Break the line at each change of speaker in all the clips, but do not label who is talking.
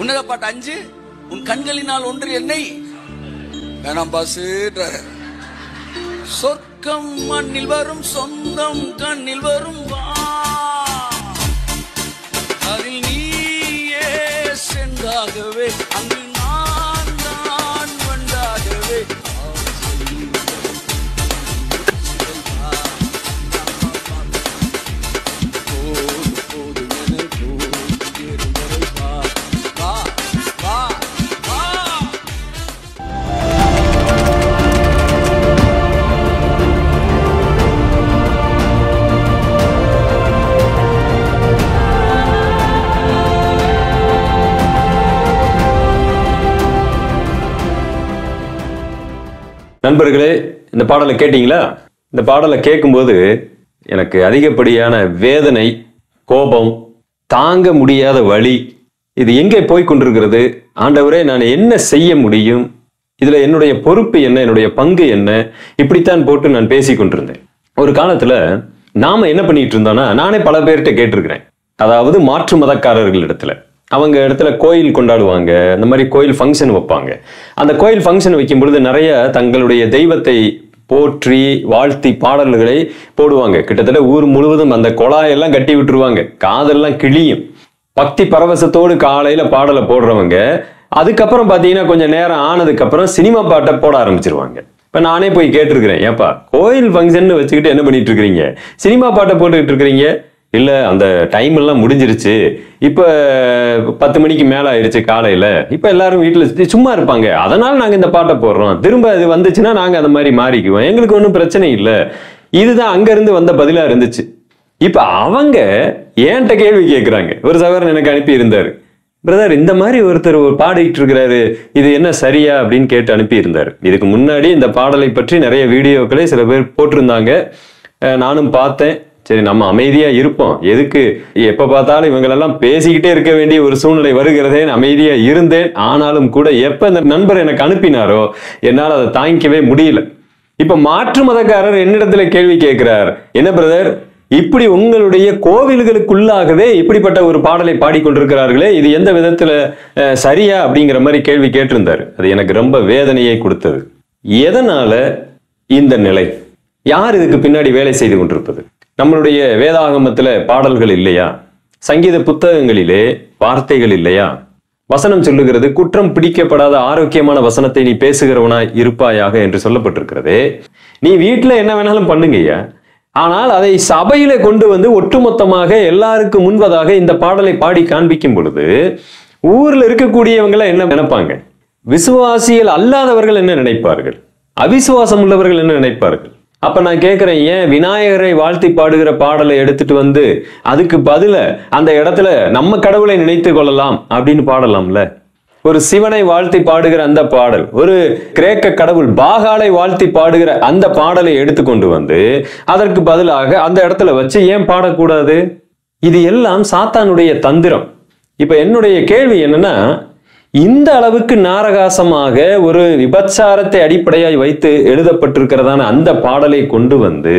என்னங்க பாட்டு அஞ்சு உன் கண்களினால் ஒன்று என்னை வேணாம் பாசுன்ற சொர்க்கம் மண்ணில் வரும் சொந்தம் கண்ணில் வரும் வா அதில் நீயே சென்றாகவே அங்கு நான் தான் வந்தாகவே போது போது என போது இருந்ததை வா வா வா வா
நண்பர்களே இந்த பாடலை கேட்டீங்களா இந்த பாடலை கேட்கும்போது எனக்கு அதிகப்படியான வேதனை கோபம் தாங்க முடியாத வலி இது எங்கே போய் கொண்டிருக்கிறது ஆண்டவரே நான் என்ன செய்ய முடியும் இதுல என்னுடைய பொறுப்பு என்ன என்னுடைய பங்கு என்ன இப்படித்தான் போட்டு நான் பேசி கொண்டிருந்தேன் ஒரு காலத்துல நாம என்ன பண்ணிட்டு இருந்தோம்னா நானே பல பேர்கிட்ட கேட்டிருக்கிறேன் அதாவது மாற்று மதக்காரர்கள் இடத்துல அவங்க இடத்துல கோயில் கொண்டாடுவாங்க இந்த மாதிரி கோயில் ஃபங்க்ஷன் வைப்பாங்க அந்த கோயில் ஃபங்க்ஷன் வைக்கும் பொழுது நிறைய தங்களுடைய தெய்வத்தை போற்றி வாழ்த்தி பாடல்களை போடுவாங்க கிட்டத்தட்ட ஊர் முழுவதும் அந்த குழாயெல்லாம் கட்டி விட்டுருவாங்க காதெல்லாம் கிளியும் பக்தி பரவசத்தோடு காலையில பாடலை போடுறவங்க அதுக்கப்புறம் பாத்தீங்கன்னா கொஞ்சம் நேரம் ஆனதுக்கு அப்புறம் சினிமா பாட்டை போட ஆரம்பிச்சிருவாங்க இப்ப நானே போய் கேட்டிருக்கிறேன் ஏப்பா கோயில் ஃபங்க்ஷன் வச்சுக்கிட்டு என்ன பண்ணிட்டு இருக்கிறீங்க சினிமா பாட்டை போட்டுக்கிட்டு இருக்கிறீங்க இல்ல அந்த டைம் எல்லாம் முடிஞ்சிருச்சு இப்ப பத்து மணிக்கு மேல ஆயிருச்சு காலையில இப்ப எல்லாரும் வீட்டுல சுத்தி சும்மா இருப்பாங்க அதனால நாங்க இந்த பாட்டை போடுறோம் திரும்ப அது வந்துச்சுன்னா நாங்க அந்த மாதிரி மாறிக்குவோம் எங்களுக்கு ஒன்றும் பிரச்சனை இல்லை இதுதான் அங்க இருந்து வந்த பதிலா இருந்துச்சு இப்ப அவங்க ஏன்ட்ட கேள்வி கேட்கிறாங்க ஒரு சகோதரன் எனக்கு அனுப்பி இருந்தாரு பிரதர் இந்த மாதிரி ஒருத்தர் ஒரு பாடிட்டு இருக்கிறாரு இது என்ன சரியா அப்படின்னு கேட்டு அனுப்பி இருந்தாரு இதுக்கு முன்னாடி இந்த பாடலை பற்றி நிறைய வீடியோக்களை சில பேர் போட்டிருந்தாங்க அஹ் நானும் பார்த்தேன் சரி நம்ம அமைதியா இருப்போம் எதுக்கு எப்ப பார்த்தாலும் இவங்களெல்லாம் பேசிக்கிட்டே இருக்க வேண்டிய ஒரு சூழ்நிலை வருகிறதே அமைதியா இருந்தேன் ஆனாலும் கூட எப்ப இந்த நண்பர் எனக்கு அனுப்பினாரோ என்னால் அதை தாங்கிக்கவே முடியல இப்ப மாற்று மதக்காரர் என்னிடத்துல கேள்வி கேட்கிறார் என்ன பிரதர் இப்படி உங்களுடைய கோவில்களுக்குள்ளாகவே இப்படிப்பட்ட ஒரு பாடலை பாடிக்கொண்டிருக்கிறார்களே இது எந்த விதத்துல அஹ், சரியா அப்படிங்கிற மாதிரி கேள்வி கேட்டிருந்தாரு அது எனக்கு ரொம்ப வேதனையை கொடுத்தது எதனால இந்த நிலை யார் இதுக்கு பின்னாடி வேலை செய்து கொண்டிருப்பது நம்மளுடைய வேதாகமத்துல பாடல்கள் இல்லையா சங்கீத புத்தகங்களிலே வார்த்தைகள் இல்லையா வசனம் சொல்லுகிறது குற்றம் பிடிக்கப்படாத ஆரோக்கியமான வசனத்தை நீ பேசுகிறவனாய் இருப்பாயாக என்று சொல்லப்பட்டிருக்கிறதே நீ வீட்டுல என்ன வேணாலும் பண்ணுங்கய்யா ஆனால் அதை சபையில கொண்டு வந்து ஒட்டுமொத்தமாக எல்லாருக்கும் முன்பதாக இந்த பாடலை பாடி காண்பிக்கும் பொழுது ஊர்ல இருக்கக்கூடியவங்க என்ன நினைப்பாங்க விசுவாசிகள் அல்லாதவர்கள் என்ன நினைப்பார்கள் அவிசுவாசம் உள்ளவர்கள் என்ன நினைப்பார்கள் அப்ப நான் கேட்கிறேன் ஏன் விநாயகரை வாழ்த்தி பாடுகிற பாடலை எடுத்துட்டு வந்து அதுக்கு பதில அந்த இடத்துல நம்ம கடவுளை நினைத்து கொள்ளலாம் அப்படின்னு பாடலாம்ல ஒரு சிவனை வாழ்த்தி பாடுகிற அந்த பாடல் ஒரு கிரேக்க கடவுள் பாகாலை வாழ்த்தி பாடுகிற அந்த பாடலை எடுத்துக்கொண்டு வந்து அதற்கு பதிலாக அந்த இடத்துல வச்சு ஏன் பாடக்கூடாது இது எல்லாம் சாத்தானுடைய தந்திரம் இப்ப என்னுடைய கேள்வி என்னன்னா இந்த அளவுக்கு நாரகாசமாக ஒரு விபச்சாரத்தை அடிப்படையாய் வைத்து எழுதப்பட்டிருக்கிறதான அந்த பாடலை கொண்டு வந்து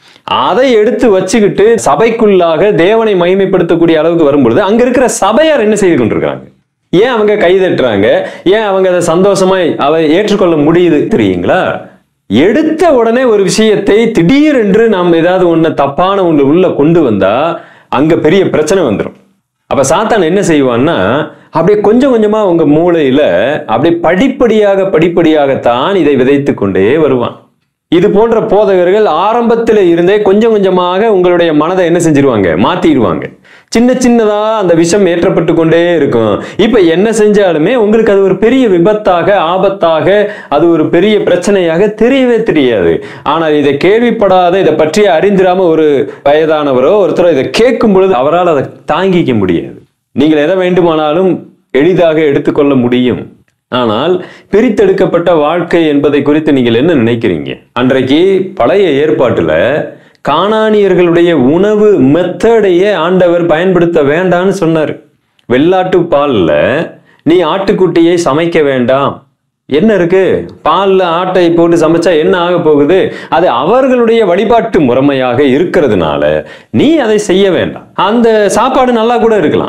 அதை எடுத்து வச்சுக்கிட்டு சபைக்குள்ளாக தேவனை மகிமைப்படுத்தக்கூடிய அளவுக்கு வரும்பொழுது அங்க இருக்கிற சபையார் என்ன செய்து கொண்டிருக்கிறாங்க ஏன் அவங்க கைதட்டுறாங்க ஏன் அவங்க அதை சந்தோஷமா அவ ஏற்றுக்கொள்ள முடியுது தெரியுங்களா எடுத்த உடனே ஒரு விஷயத்தை திடீரென்று நாம் ஏதாவது ஒண்ணு தப்பான ஒண்ணு உள்ள கொண்டு வந்தா அங்க பெரிய பிரச்சனை வந்துடும் அப்ப சாத்தான் என்ன செய்வான்னா அப்படியே கொஞ்சம் கொஞ்சமா உங்க மூளையில அப்படியே படிப்படியாக படிப்படியாகத்தான் இதை விதைத்து கொண்டே வருவான் இது போன்ற போதகர்கள் ஆரம்பத்தில் இருந்தே கொஞ்சம் கொஞ்சமாக உங்களுடைய மனதை என்ன செஞ்சிருவாங்க மாத்திடுவாங்க சின்ன சின்னதா அந்த விஷம் ஏற்றப்பட்டு கொண்டே இருக்கும் இப்ப என்ன செஞ்சாலுமே உங்களுக்கு அது ஒரு பெரிய விபத்தாக ஆபத்தாக அது ஒரு பெரிய பிரச்சனையாக தெரியவே தெரியாது ஆனால் இதை கேள்விப்படாத இதை பற்றி அறிந்திராம ஒரு வயதானவரோ ஒருத்தரோ இதை கேட்கும் பொழுது அவரால் அதை தாங்கிக்க முடியாது நீங்கள் எதை வேண்டுமானாலும் எளிதாக எடுத்துக்கொள்ள முடியும் ஆனால் பிரித்தெடுக்கப்பட்ட வாழ்க்கை என்பதை குறித்து நீங்கள் என்ன நினைக்கிறீங்க அன்றைக்கு பழைய ஏற்பாட்டுல கானானியர்களுடைய உணவு மெத்தடையே ஆண்டவர் பயன்படுத்த வேண்டாம்னு சொன்னார் வெள்ளாட்டு பால்ல நீ ஆட்டுக்குட்டியை சமைக்க வேண்டாம் என்ன இருக்கு பால்ல ஆட்டை போட்டு சமைச்சா என்ன ஆக போகுது அது அவர்களுடைய வழிபாட்டு முறைமையாக இருக்கிறதுனால நீ அதை செய்ய வேண்டாம் அந்த சாப்பாடு நல்லா கூட இருக்கலாம்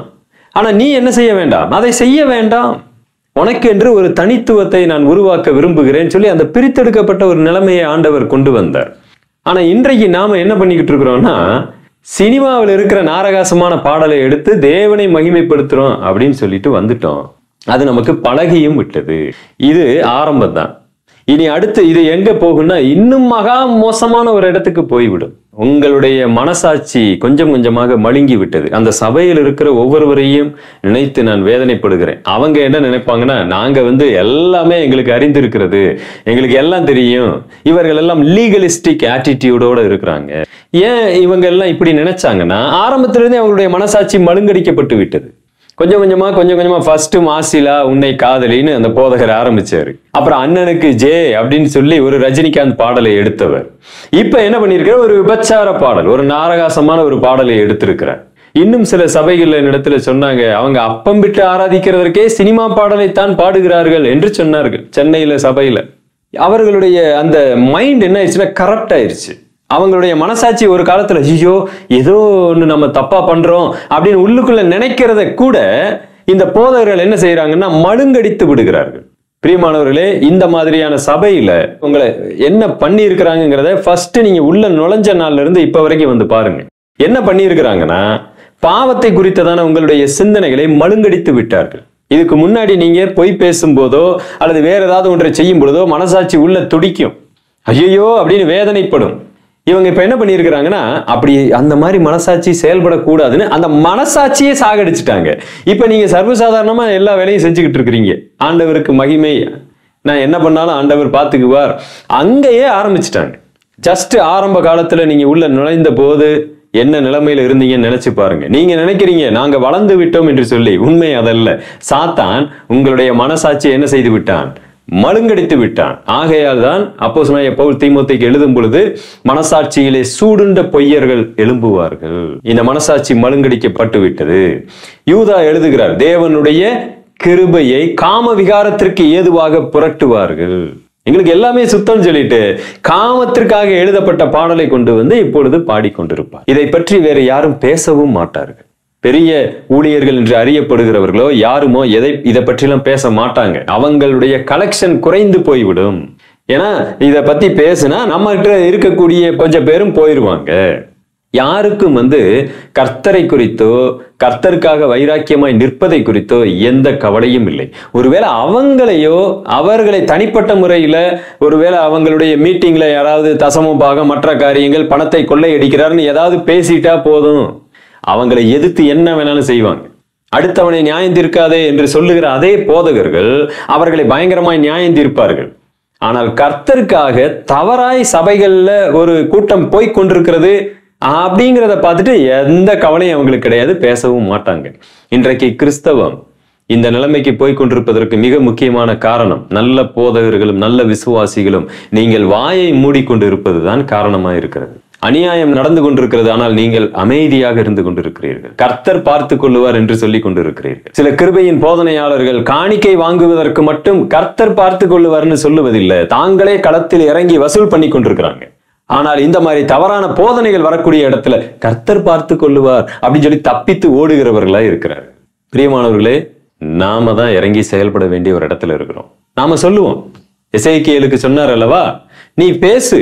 ஆனா நீ என்ன செய்ய வேண்டாம் அதை செய்ய வேண்டாம் உனக்கென்று ஒரு தனித்துவத்தை நான் உருவாக்க விரும்புகிறேன் சொல்லி அந்த பிரித்தெடுக்கப்பட்ட ஒரு நிலைமையை ஆண்டவர் கொண்டு வந்தார் ஆனா இன்றைக்கு நாம என்ன பண்ணிக்கிட்டு இருக்கிறோம்னா சினிமாவில் இருக்கிற நாரகாசமான பாடலை எடுத்து தேவனை மகிமைப்படுத்துறோம் அப்படின்னு சொல்லிட்டு வந்துட்டோம் அது நமக்கு பழகியும் விட்டது இது ஆரம்பம் தான் இனி அடுத்து இது எங்க போகும்னா இன்னும் மகா மோசமான ஒரு இடத்துக்கு போய்விடும் உங்களுடைய மனசாட்சி கொஞ்சம் கொஞ்சமாக மழுங்கி விட்டது அந்த சபையில் இருக்கிற ஒவ்வொருவரையும் நினைத்து நான் வேதனைப்படுகிறேன் அவங்க என்ன நினைப்பாங்கன்னா நாங்க வந்து எல்லாமே எங்களுக்கு அறிந்திருக்கிறது எங்களுக்கு எல்லாம் தெரியும் இவர்கள் எல்லாம் லீகலிஸ்டிக் ஆட்டிடியூடோட இருக்கிறாங்க ஏன் இவங்க எல்லாம் இப்படி நினைச்சாங்கன்னா ஆரம்பத்திலிருந்தே அவங்களுடைய மனசாட்சி மழுங்கடிக்கப்பட்டு விட்டது கொஞ்சம் கொஞ்சமா கொஞ்சம் கொஞ்சமா ஃபர்ஸ்ட் மாசிலா உன்னை காதலின்னு அந்த போதகர் ஆரம்பிச்சாரு அப்புறம் அண்ணனுக்கு ஜே அப்படின்னு சொல்லி ஒரு ரஜினிகாந்த் பாடலை எடுத்தவர் இப்ப என்ன பண்ணிருக்காரு ஒரு விபச்சார பாடல் ஒரு நாரகாசமான ஒரு பாடலை எடுத்திருக்கிறார் இன்னும் சில சபைகள் இடத்துல சொன்னாங்க அவங்க அப்பம் விட்டு ஆராதிக்கிறதற்கே சினிமா பாடலைத்தான் பாடுகிறார்கள் என்று சொன்னார்கள் சென்னையில சபையில அவர்களுடைய அந்த மைண்ட் என்ன ஆயிடுச்சுன்னா கரப்ட் ஆயிருச்சு அவங்களுடைய மனசாட்சி ஒரு காலத்துல ஐயோ ஏதோ ஒண்ணு நம்ம தப்பா பண்றோம் அப்படின்னு உள்ளுக்குள்ள நினைக்கிறத கூட இந்த போதகர்கள் என்ன செய்யறாங்கன்னா மழுங்கடித்து விடுகிறார்கள் பிரியமானவர்களே இந்த மாதிரியான சபையில உங்களை என்ன பண்ணி இருக்கிறாங்கிறத ஃபர்ஸ்ட் நீங்க உள்ள நுழைஞ்ச நாள்ல இருந்து இப்ப வரைக்கும் வந்து பாருங்க என்ன பண்ணி இருக்கிறாங்கன்னா பாவத்தை குறித்ததான உங்களுடைய சிந்தனைகளை மழுங்கடித்து விட்டார்கள் இதுக்கு முன்னாடி நீங்க பொய் பேசும்போதோ அல்லது வேற ஏதாவது ஒன்றை செய்யும் பொழுதோ மனசாட்சி உள்ள துடிக்கும் ஐயோ அப்படின்னு வேதனைப்படும் இவங்க இப்ப என்ன பண்ணியிருக்கிறாங்கன்னா அப்படி அந்த மாதிரி மனசாட்சி செயல்படக்கூடாதுன்னு அந்த மனசாட்சியே சாகடிச்சிட்டாங்க இப்ப நீங்க சர்வசாதாரணமா எல்லா வேலையும் செஞ்சுக்கிட்டு இருக்கிறீங்க ஆண்டவருக்கு மகிமை நான் என்ன பண்ணாலும் ஆண்டவர் பார்த்துக்குவார் அங்கேயே ஆரம்பிச்சிட்டாங்க ஜஸ்ட் ஆரம்ப காலத்துல நீங்க உள்ள நுழைந்த போது என்ன நிலைமையில இருந்தீங்கன்னு நினைச்சு பாருங்க நீங்க நினைக்கிறீங்க நாங்க வளர்ந்து விட்டோம் என்று சொல்லி உண்மை அதல்ல சாத்தான் உங்களுடைய மனசாட்சியை என்ன செய்து விட்டான் மழுங்கடித்து விட்டான் ஆகையால் தான் அப்போ பவுல் தீமோத்தைக்கு எழுதும் பொழுது மனசாட்சியிலே சூடுண்ட பொய்யர்கள் எழும்புவார்கள் இந்த மனசாட்சி மழுங்கடிக்கப்பட்டு விட்டது யூதா எழுதுகிறார் தேவனுடைய கிருபையை காம விகாரத்திற்கு ஏதுவாக புரட்டுவார்கள் எங்களுக்கு எல்லாமே சுத்தம் சொல்லிட்டு காமத்திற்காக எழுதப்பட்ட பாடலை கொண்டு வந்து இப்பொழுது பாடிக்கொண்டிருப்பார் இதை பற்றி வேற யாரும் பேசவும் மாட்டார்கள் பெரிய ஊழியர்கள் என்று அறியப்படுகிறவர்களோ யாருமோ எதை இதை பற்றிலாம் பேச மாட்டாங்க அவங்களுடைய கலெக்ஷன் குறைந்து போய்விடும் ஏன்னா இத பத்தி பேசுனா நம்ம கிட்ட இருக்கக்கூடிய கொஞ்சம் பேரும் போயிருவாங்க யாருக்கும் வந்து கர்த்தரை குறித்தோ கர்த்தருக்காக வைராக்கியமாய் நிற்பதை குறித்தோ எந்த கவலையும் இல்லை ஒருவேளை அவங்களையோ அவர்களை தனிப்பட்ட முறையில ஒருவேளை அவங்களுடைய மீட்டிங்ல யாராவது தசமம் பாகம் மற்ற காரியங்கள் பணத்தை கொள்ளையடிக்கிறாருன்னு ஏதாவது பேசிட்டா போதும் அவங்களை எதிர்த்து என்ன வேணாலும் செய்வாங்க அடுத்தவனை நியாயம் தீர்க்காதே என்று சொல்லுகிற அதே போதகர்கள் அவர்களை பயங்கரமாய் நியாயம் தீர்ப்பார்கள் ஆனால் கர்த்தருக்காக தவறாய் சபைகள்ல ஒரு கூட்டம் போய் கொண்டிருக்கிறது அப்படிங்கிறத பார்த்துட்டு எந்த கவலையும் அவங்களுக்கு கிடையாது பேசவும் மாட்டாங்க இன்றைக்கு கிறிஸ்தவம் இந்த நிலைமைக்கு போய் கொண்டிருப்பதற்கு மிக முக்கியமான காரணம் நல்ல போதகர்களும் நல்ல விசுவாசிகளும் நீங்கள் வாயை மூடிக்கொண்டு இருப்பதுதான் காரணமா இருக்கிறது அநியாயம் நடந்து கொண்டிருக்கிறது ஆனால் நீங்கள் அமைதியாக இருந்து கொண்டிருக்கிறீர்கள் கர்த்தர் பார்த்து கொள்ளுவார் என்று சொல்லிக் கொண்டிருக்கிறீர்கள் சில கிருபையின் போதனையாளர்கள் காணிக்கை வாங்குவதற்கு மட்டும் கர்த்தர் பார்த்து கொள்ளுவார்னு சொல்லுவதில்லை தாங்களே களத்தில் இறங்கி வசூல் பண்ணி கொண்டிருக்கிறாங்க ஆனால் இந்த மாதிரி தவறான போதனைகள் வரக்கூடிய இடத்துல கர்த்தர் பார்த்து கொள்ளுவார் அப்படின்னு சொல்லி தப்பித்து ஓடுகிறவர்களா இருக்கிறார் பிரியமானவர்களே நாம தான் இறங்கி செயல்பட வேண்டிய ஒரு இடத்துல இருக்கிறோம் நாம சொல்லுவோம் இசைக்கியலுக்கு சொன்னார் அல்லவா நீ பேசு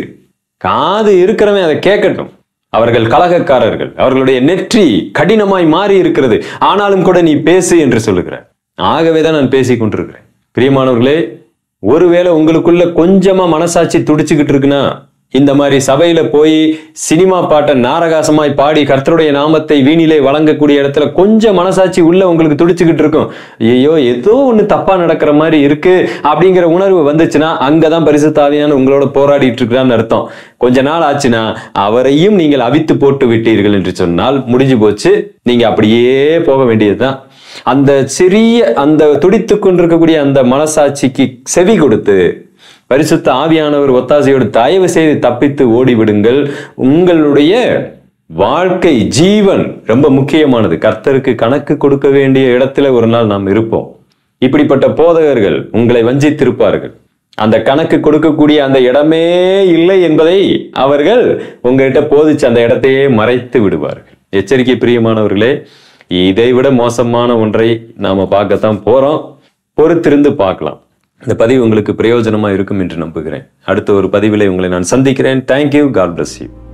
காது இருக்கிறவன் அதை கேட்கட்டும் அவர்கள் கலகக்காரர்கள் அவர்களுடைய நெற்றி கடினமாய் மாறி இருக்கிறது ஆனாலும் கூட நீ பேசு என்று சொல்லுகிறார் ஆகவே தான் நான் பேசிக் கொண்டிருக்கிறேன் பிரியமானவர்களே ஒருவேளை உங்களுக்குள்ள கொஞ்சமா மனசாட்சி துடிச்சுக்கிட்டு இருக்குன்னா இந்த மாதிரி சபையில போய் சினிமா பாட்டை நாரகாசமாய் பாடி கர்த்தருடைய நாமத்தை வீணிலே வழங்கக்கூடிய இடத்துல கொஞ்சம் மனசாட்சி உள்ள உங்களுக்கு துடிச்சுக்கிட்டு இருக்கும் ஐயோ ஏதோ ஒண்ணு தப்பா நடக்கிற மாதிரி இருக்கு அப்படிங்கிற உணர்வு வந்துச்சுன்னா அங்கதான் பரிசுத்தாவியான உங்களோட போராடிட்டு இருக்கிறான்னு அர்த்தம் கொஞ்ச நாள் ஆச்சுன்னா அவரையும் நீங்கள் அவித்து போட்டு விட்டீர்கள் என்று சொன்னால் முடிஞ்சு போச்சு நீங்க அப்படியே போக வேண்டியதுதான் அந்த சிறிய அந்த துடித்து கொண்டிருக்கக்கூடிய அந்த மனசாட்சிக்கு செவி கொடுத்து பரிசுத்த ஆவியானவர் ஒத்தாசையோடு தயவு செய்து தப்பித்து ஓடிவிடுங்கள் உங்களுடைய வாழ்க்கை ஜீவன் ரொம்ப முக்கியமானது கர்த்தருக்கு கணக்கு கொடுக்க வேண்டிய இடத்துல ஒரு நாள் நாம் இருப்போம் இப்படிப்பட்ட போதகர்கள் உங்களை வஞ்சித்திருப்பார்கள் அந்த கணக்கு கொடுக்கக்கூடிய அந்த இடமே இல்லை என்பதை அவர்கள் உங்ககிட்ட போதிச்சு அந்த இடத்தையே மறைத்து விடுவார்கள் எச்சரிக்கை பிரியமானவர்களே இதை விட மோசமான ஒன்றை நாம பார்க்கத்தான் போறோம் பொறுத்திருந்து பார்க்கலாம் இந்த பதிவு உங்களுக்கு பிரயோஜனமா இருக்கும் என்று நம்புகிறேன் அடுத்த ஒரு பதிவிலே உங்களை நான் சந்திக்கிறேன் தேங்க்யூ காட் bless you